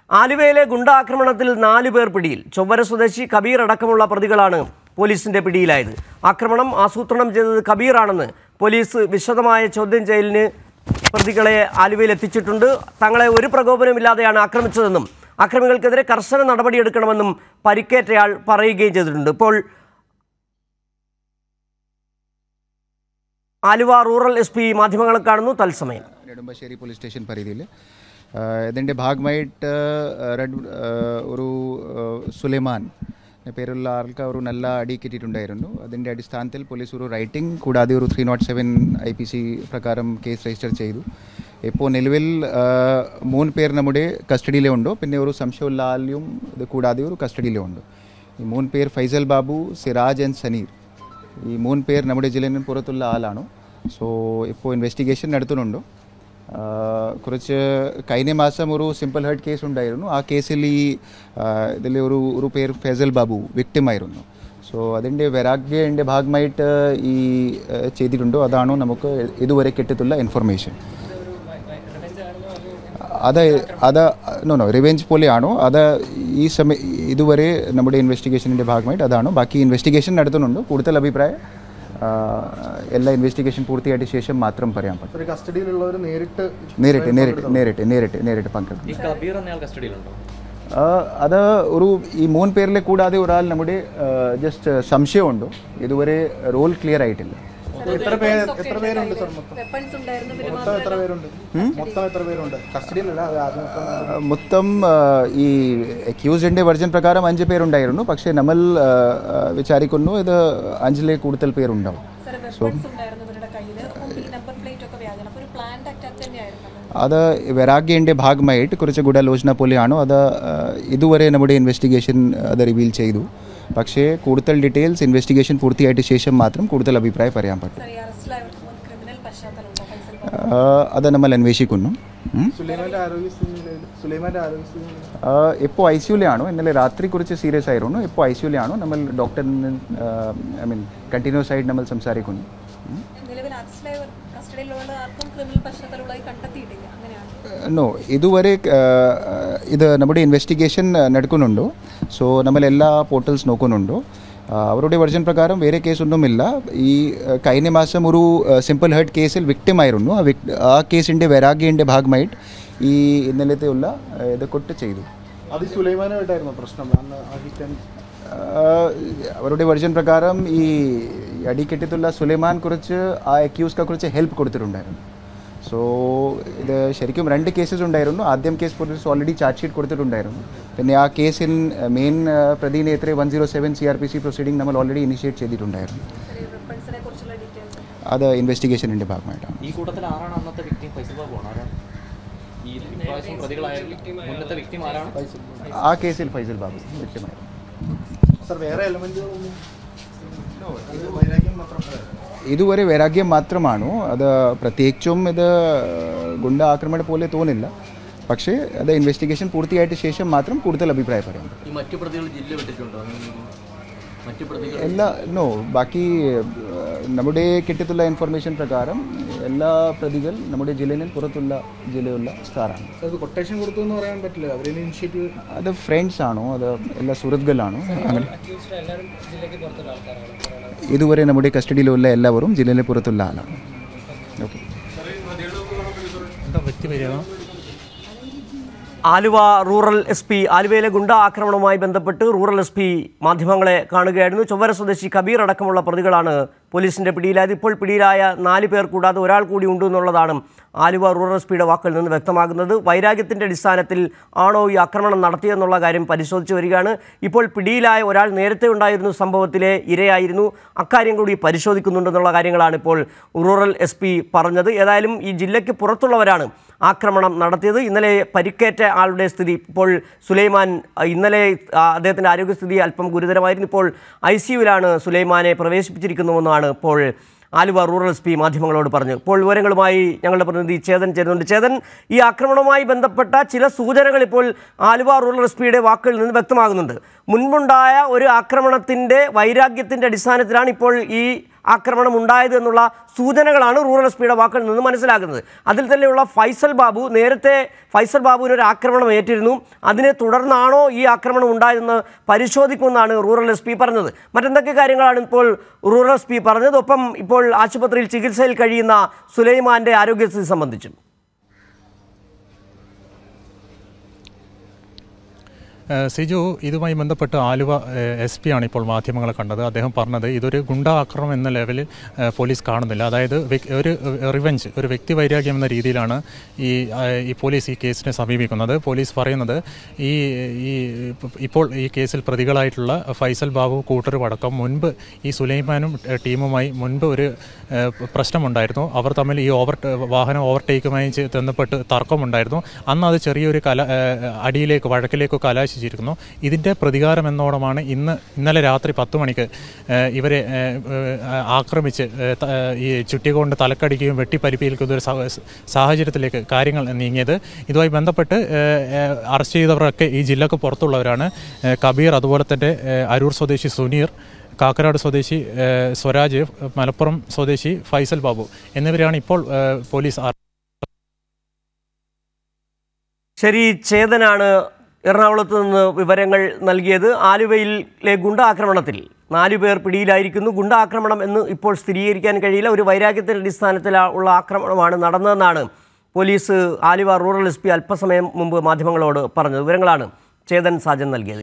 ആലുവയിലെ ഗുണ്ടാക്രമണത്തിൽ നാലു പേർ പിടിയിൽ ചൊവ്വര സ്വദേശി കബീർ അടക്കമുള്ള പ്രതികളാണ് പോലീസിന്റെ പിടിയിലായത് ആക്രമണം ആസൂത്രണം ചെയ്തത് കബീറാണെന്ന് പോലീസ് വിശദമായ ചോദ്യം ചെയ്യലിന് പ്രതികളെ ആലുവയിൽ എത്തിച്ചിട്ടുണ്ട് തങ്ങളെ ഒരു പ്രകോപനമില്ലാതെയാണ് ആക്രമിച്ചതെന്നും ആക്രമികൾക്കെതിരെ കർശന നടപടിയെടുക്കണമെന്നും പരിക്കേറ്റയാൾ പറയുകയും ചെയ്തിട്ടുണ്ട് ഇപ്പോൾ ആലുവ റൂറൽ എസ് പി മാധ്യമങ്ങളെ കാണുന്നു തത്സമയം നെടുമ്പാശ്ശേരി പോലീസ് സ്റ്റേഷൻ പരിധിയിൽ ഇതിൻ്റെ ഭാഗമായിട്ട് ആ, രണ്ട് ആ, ഒരു ആ, സുലൈമാൻ എന്ന പേരുള്ള ആൾക്ക് ഒരു നല്ല അടി കിട്ടിയിട്ടുണ്ടായിരുന്നു അതിൻ്റെ അടിസ്ഥാനത്തിൽ പോലീസ് ഒരു റൈറ്റിംഗ് കൂടാതെ ഒരു three nought seven I P C പ്രകാരം കേസ് രജിസ്റ്റർ ചെയ്തു ഇപ്പോൾ നിലവിൽ ആ, മൂന്ന് പേർ നമ്മുടെ കസ്റ്റഡിയിലേ ഉണ്ട് പിന്നെ ഒരു സംശയമുള്ള ആളിലും ഇത് കൂടാതെ ഒരു കസ്റ്റഡിയിലേ ഉണ്ട് ഈ മൂന്ന് പേർ ഫൈസൽ ബാബു സിറാജ് ആൻഡ് സനീർ ഈ മൂന്ന് പേർ നമ്മുടെ ജില്ലയിൽ പുറത്തുള്ള ആളാണ് സോ ഇപ്പോൾ ഇൻവെസ്റ്റിഗേഷൻ നടത്തുന്നുണ്ട് ആ, കുറച്ച് കഴിഞ്ഞ മാസം ഒരു സിമ്പിൾ ഹേർട്ട് കേസ് ഉണ്ടായിരുന്നു ആ കേസിൽ ഈ ഇതിൽ ഒരു ഒരു പേര് ഫൈസൽ ബാബു victim ആയിരുന്നു സോ അതിൻ്റെ വൈരാഗ്യൻ്റെ ഭാഗമായിട്ട് ഈ ആ, ചെയ്തിട്ടുണ്ടോ അതാണോ നമുക്ക് ഇതുവരെ കിട്ടത്തുള്ള ഇൻഫർമേഷൻ അത് അത് നോ നോ റിവെഞ്ച് പോലെയാണോ അത് ഈ സമയ ഇതുവരെ നമ്മുടെ ഇൻവെസ്റ്റിഗേഷൻ്റെ ഭാഗമായിട്ട് അതാണോ ബാക്കി ഇൻവെസ്റ്റിഗേഷൻ നടത്തുന്നുണ്ട് കൂടുതൽ അഭിപ്രായം ആ, എല്ലാ ഇൻവെസ്റ്റിഗേഷൻ പൂർത്തിയായിട്ട് ശേഷം മാത്രം പറയാൻ പറ്റും ഒരു കസ്റ്റഡിയിലുള്ളവർ നേരിട്ട് നേരിട്ട് നേരിട്ട് നേരിട്ട് നേരിട്ട് നേരിട്ട് പങ്കെടുക്കും ഈ കബീർ എന്നയാൾ കസ്റ്റഡിയിലുണ്ടോ ആ, അത് ഒരു ഈ മൂന്ന് പേരിലെ കൂടാതെ ഒരാൾ നമ്മുടെ ജസ്റ്റ് സംശയമുണ്ട് ഇതുവരെ റോൾ ക്ലിയർ ആയിട്ടില്ല എത്ര പേര് എത്ര പേരുണ്ട് സർ മൊത്തം വെപ്പൺസ് ഉണ്ടായിരുന്നു പിന്നെ മൊത്തം എത്ര പേരുണ്ട് മൊത്തം എത്ര പേരുണ്ട് കസ്റ്റഡിയിലല്ല അത് ആദ്യം മൊത്തം ആ, മൊത്തം ആ, ഈ അക്യൂസ്ഡിൻ്റെ വെർജൻ പ്രകാരം അഞ്ച് പേരുണ്ടായിരുന്നു പക്ഷേ നമ്മൾ ആ, ആ, വിചാരിക്കുന്നു ഇത് അഞ്ചിലെ കൂടുതൽ പേരുണ്ടാവും സാർ വെപ്പൺസ് ഉണ്ടായിരുന്നു ഇവരുടെ കയ്യിൽ അപ്പം ഈ നമ്പർ പ്ലേറ്റ് ഒക്കെ വ്യാജമാണ് അപ്പോൾ ഒരു പ്ലാന്റ് അറ്റാക്ക് തന്നെയായിരുന്നു അത് വൈരാഗ്യൻ്റെ ഭാഗമായിട്ട് കുറച്ച് ഗൂഢാലോചന പോലെയാണോ അത് ആ, ഇതുവരെ നമ്മുടെ ഇൻവെസ്റ്റിഗേഷൻ അത് റിവീൽ ചെയ്തു പക്ഷേ കൂടുതൽ ഡീറ്റെയിൽസ് ഇൻവെസ്റ്റിഗേഷൻ പൂർത്തിയായിട്ട് ശേഷം മാത്രം കൂടുതൽ അഭിപ്രായം പറയാൻ പറ്റും സാർ ഈ അറസ്റ്റിലായവർക്ക് ക്രിമിനൽ പശ്ചാത്തലമുണ്ടോ ഫൈസൽ ആ, അത് നമ്മൾ അന്വേഷിക്കുന്നു ഉം. സുലൈമാന്റെ ആരോഗ്യസ്ഥിതി സുലൈമാന്റെ ആരോഗ്യസ്ഥിതി ഇപ്പോൾ ഐ സിയുലാണോ ഇന്നലെ രാത്രി കുറച്ച് സീരിയസ് ആയിരുന്നു ഇപ്പോൾ ഐ സിയുലാണോ നമ്മൾ ഡോക്ടറിന് ഐ മീൻ കണ്ടിന്യൂസ് ആയിട്ട് നമ്മൾ സംസാരിക്കുന്നു ഉം. നിലവിൽ അറസ്റ്റിലായവർ കസ്റ്റഡിയിലുള്ള ആർക്കും ക്രിമിനൽ പശ്ചാത്തലമുള്ളതായി കണ്ടെത്തിയിട്ടില്ല അങ്ങനെയാണ് നോ ഇതുവരെ ആ, ഇത് നമ്മുടെ ഇൻവെസ്റ്റിഗേഷൻ നടക്കുന്നുണ്ടോ സോ നമ്മൾ എല്ലാ പോർട്ടൽസ് നോക്കുന്നുണ്ടോ ആ, അവരുടെ വെർജൻ പ്രകാരം വേറെ കേസൊന്നുമില്ല ഈ ആ, കഴിഞ്ഞ മാസം ഒരു സിമ്പിൾ ഹേർട്ട് കേസിൽ victim ആയിരുന്നു ആ vic- ആ കേസിൻ്റെ വൈരാഗ്യൻ്റെ ഭാഗമായിട്ട് ഈ ഇന്നലത്തെ ഉള്ള ആ, ഇത് കൊട്ട് ചെയ്തു അത് ഈ സുലൈമാനുമായിട്ടായിരുന്നു പ്രശ്നം അന്ന് അടിക്കാൻ ആ, അവരുടെ വെർജൻ പ്രകാരം ഈ അടിക്കെട്ടിത്തുള്ള സുലൈമാൻ കുറിച്ച് ആ അക്യൂസ്ക്കെ കുറിച്ച് ഹെൽപ്പ് കൊടുത്തിട്ടുണ്ടായിരുന്നു സോ ഇത് ശരിക്കും രണ്ട് കേസസ് ഉണ്ടായിരുന്നു ആദ്യം case police already charge sheet കൊടുത്തിട്ടുണ്ടായിരുന്നു പിന്നെ ആ കേസിൽ മെയിൻ പ്രതിനെതിരെ one zero seven C R P C proceeding നമ്മൾ ഓൾറെഡി ഇനിഷ്യേറ്റ് ചെയ്തിട്ടുണ്ടായിരുന്നു സാർ ഈ വെപ്പൺസിനെ കുറിച്ചുള്ള ഡീറ്റെയിൽസ് അത് ഇൻവെസ്റ്റിഗേഷൻ്റെ ഭാഗമായിട്ടാണ് ഈ കൂട്ടത്തിൽ ആരാണ് അന്നത്തെ വ്യക്തി ഫൈസൽ ബാബു ആണ് ആരാണ് ഈ ഇപ്രാവശ്യം പ്രതികളായ മുന്നത്തെ വ്യക്തി ആരാണ് ആ കേസിൽ ഫൈസൽ ബാബു വ്യക്തമായിരുന്നു സർ വേറെ എലമെന്റുകളൊന്നും ഇത് വൈരാഗ്യം മാത്രം ഇതുവരെ വൈരാഗ്യം മാത്രമാണോ അത് പ്രത്യേകിച്ചും ഇത് ഗുണ്ട ആക്രമണം പോലെ തോന്നില്ല പക്ഷേ അത് ഇൻവെസ്റ്റിഗേഷൻ പൂർത്തിയായിട്ട് ശേഷം മാത്രം കൂടുതൽ അഭിപ്രായം പറയാം ഈ മറ്റു പ്രതികൾ ജില്ല വിട്ടിട്ടുണ്ടോ മറ്റു പ്രതികൾ എല്ലാ നോ ബാക്കി ഏഹ്, നമ്മുടെ കിട്ടിയിട്ടുള്ള ഇൻഫർമേഷൻ പ്രകാരം എല്ലാ പ്രതികൾ നമ്മുടെ ജില്ലയിൽ പുറത്തുള്ള ജില്ലയുള്ള സ്റ്റാറാണ് അത് കൊട്ടേഷൻ കൊടുത്തു എന്ന് പറയാൻ പറ്റില്ല അവരിന് ഇനിഷ്യേറ്റീവ് അത് ഫ്രണ്ട്സ് ആണോ അത് എല്ലാ സുഹൃത്തുക്കളാണോ അങ്ങനെ ഇതുവരെ നമ്മുടെ കസ്റ്റഡിയിലുള്ള എല്ലാവരും ജില്ലയിലെ പുറത്തുള്ള ആളാണ് okay Aluva rural S P ആലുവയിലെ ഗുണ്ട ആക്രമണവുമായി ബന്ധപ്പെട്ട് റൂറൽ എസ് പി മാധ്യമങ്ങളെ കാണുകയായിരുന്നു ചൊവ്വര സ്വദേശി കബീർ അടക്കമുള്ള പ്രതികളാണ് പോലീസിന്റെ പിടിയിലായത് ഇപ്പോൾ പിടിയിലായ നാല് പേർ കൂടാതെ ഒരാൾ കൂടി ഉണ്ട് എന്നുള്ളതാണ് ആലുവ റൂറൽ എസ് പിയുടെ വാക്കിൽ നിന്ന് വ്യക്തമാകുന്നത് വൈരാഗ്യത്തിന്റെ അടിസ്ഥാനത്തിൽ ആണോ ഈ ആക്രമണം നടത്തിയെന്നുള്ള കാര്യം പരിശോധിച്ചു വരികയാണ് ഇപ്പോൾ പിടിയിലായ ഒരാൾ നേരത്തെ ഉണ്ടായിരുന്നു സംഭവത്തിലെ ഇരയായിരുന്നു അക്കാര്യം കൂടി പരിശോധിക്കുന്നുണ്ടെന്നുള്ള കാര്യങ്ങളാണ് ഇപ്പോൾ റൂറൽ എസ് പി പറഞ്ഞത് ഏതായാലും ഈ ജില്ലയ്ക്ക് പുറത്തുള്ളവരാണ് ആക്രമണം നടത്തിയത് ഇന്നലെ പരിക്കേറ്റ ആളുടെ സ്ഥിതി ഇപ്പോൾ സുലൈമാൻ ആ, ഇന്നലെ ആ, അദ്ദേഹത്തിൻ്റെ ആരോഗ്യസ്ഥിതി അല്പം ഗുരുതരമായിരുന്നു ഇപ്പോൾ ഐ സിയുവിലാണ് സുലൈമാനെ പ്രവേശിപ്പിച്ചിരിക്കുന്നുവെന്നാണ് ഇപ്പോൾ ആലുവ റൂറൽ എസ് പി മാധ്യമങ്ങളോട് പറഞ്ഞു ഇപ്പോൾ വിവരങ്ങളുമായി ഞങ്ങളുടെ പ്രതിനിധി ചേതൻ ചേരുന്നുണ്ട് ചേതൻ ഈ ആക്രമണവുമായി ബന്ധപ്പെട്ട ചില സൂചനകൾ ഇപ്പോൾ ആലുവ റൂറൽ എസ് പിയുടെ വാക്കുകളിൽ നിന്ന് വ്യക്തമാകുന്നുണ്ട് മുൻപുണ്ടായ ഒരു ആക്രമണത്തിൻ്റെ വൈരാഗ്യത്തിൻ്റെ അടിസ്ഥാനത്തിലാണ് ഇപ്പോൾ ഈ ആക്രമണം ഉണ്ടായത് എന്നുള്ള സൂചനകളാണ് റൂറൽ എസ് പിയുടെ വാക്കിൽ നിന്ന് മനസ്സിലാക്കുന്നത് അതിൽ തന്നെയുള്ള ഫൈസൽ ബാബു നേരത്തെ ഫൈസൽ ബാബുവിന് ഒരു ആക്രമണം ഏറ്റിരുന്നു അതിനെ തുടർന്നാണോ ഈ ആക്രമണം ഉണ്ടായതെന്ന് പരിശോധിക്കുമെന്നാണ് റൂറൽ എസ് പി പറഞ്ഞത് മറ്റെന്തൊക്കെ കാര്യങ്ങളാണ് ഇപ്പോൾ റൂറൽ എസ് പി പറഞ്ഞത് ഒപ്പം ഇപ്പോൾ ആശുപത്രിയിൽ ചികിത്സയിൽ കഴിയുന്ന സുലൈമാന്റെ ആരോഗ്യസ്ഥിതി സംബന്ധിച്ചും ഏഹ് സിജു ഇതുമായി ബന്ധപ്പെട്ട് ആലുവ എസ് പി ആണ് ഇപ്പോൾ മാധ്യമങ്ങളെ കണ്ടത് അദ്ദേഹം പറഞ്ഞത് ഇതൊരു ഗുണ്ടാ ആക്രമണം എന്ന ലെവലിൽ ഏഹ് പോലീസ് കാണുന്നില്ല അതായത് വ്യക്- ഒരു റിവെഞ്ച് ഒരു വ്യക്തി വൈരാഗ്യം എന്ന രീതിയിലാണ് ഈ ഏഹ് ഈ പോലീസ് ഈ കേസിനെ സമീപിക്കുന്നത് പോലീസ് പറയുന്നത് ഈ ഈ ഇപ്പോൾ ഈ കേസിൽ പ്രതികളായിട്ടുള്ള ഫൈസൽ ബാബു കൂട്ടരും അടക്കം മുൻപ് ഈ സുലൈമാനും ഏഹ് ടീമുമായി മുൻപ് ഒരു ഏഹ് പ്രശ്നമുണ്ടായിരുന്നു അവർ തമ്മിൽ ഈ ഓവർ വാഹനം ഓവർടേക്കുമായി ചെ- ബന്ധപ്പെട്ട് തർക്കമുണ്ടായിരുന്നു അന്ന് അത് ചെറിയൊരു കല ഏഹ് അടിയിലേക്ക് വഴക്കിലേക്ക് കലാശിച്ചിരിക്കുന്നു ഇതിൻ്റെ പ്രതികാരം എന്നോണമാണ് ഇന്ന് ഇന്നലെ രാത്രി പത്ത് മണിക്ക് ഏഹ് ഇവരെ ഏഹ് ഏഹ് ആക്രമിച്ച് ഏഹ് ത- ഏഹ് ഈ ചുറ്റി കൊണ്ട് തലക്കടിക്കുകയും വെട്ടിപ്പരിപ്പിക്കുന്ന ഒരു സാ- സാഹചര്യത്തിലേക്ക് കാര്യങ്ങൾ നീങ്ങിയത് ഇതുമായി ബന്ധപ്പെട്ട് ഏഹ് ഏഹ് അറസ്റ്റ് ചെയ്തവരൊക്കെ ഈ ജില്ലക്ക് പുറത്തുള്ളവരാണ് ഏഹ് കബീർ അതുപോലെ തന്നെ ഏഹ് അരൂർ സ്വദേശി സുനീർ കാക്കനാട് സ്വദേശി ഏഹ് സ്വരാജ് മലപ്പുറം സ്വദേശി ഫൈസൽ ബാബു എന്നിവരെയാണ് ഇപ്പോൾ ഏഹ് പോലീസ് അറ- ശരി ചേതനാണ് എറണാകുളത്ത് നിന്ന് വിവരങ്ങൾ നൽകിയത് ആലുവയിലെ ഗുണ്ടാക്രമണത്തിൽ നാലു പേർ പിടിയിലായിരിക്കുന്നു ഗുണ്ടാക്രമണം എന്ന് ഇപ്പോൾ സ്ഥിരീകരിക്കാൻ കഴിയില്ല ഒരു വൈരാഗ്യത്തിൻ്റെ അടിസ്ഥാനത്തിൽ ഉള്ള ആക്രമണമാണ് നടന്നതെന്നാണ് police Aluva rural S P അല്പസമയം മുമ്പ് മാധ്യമങ്ങളോട് പറഞ്ഞത് വിവരങ്ങളാണ് ചേതൻ സാജൻ നൽകിയത്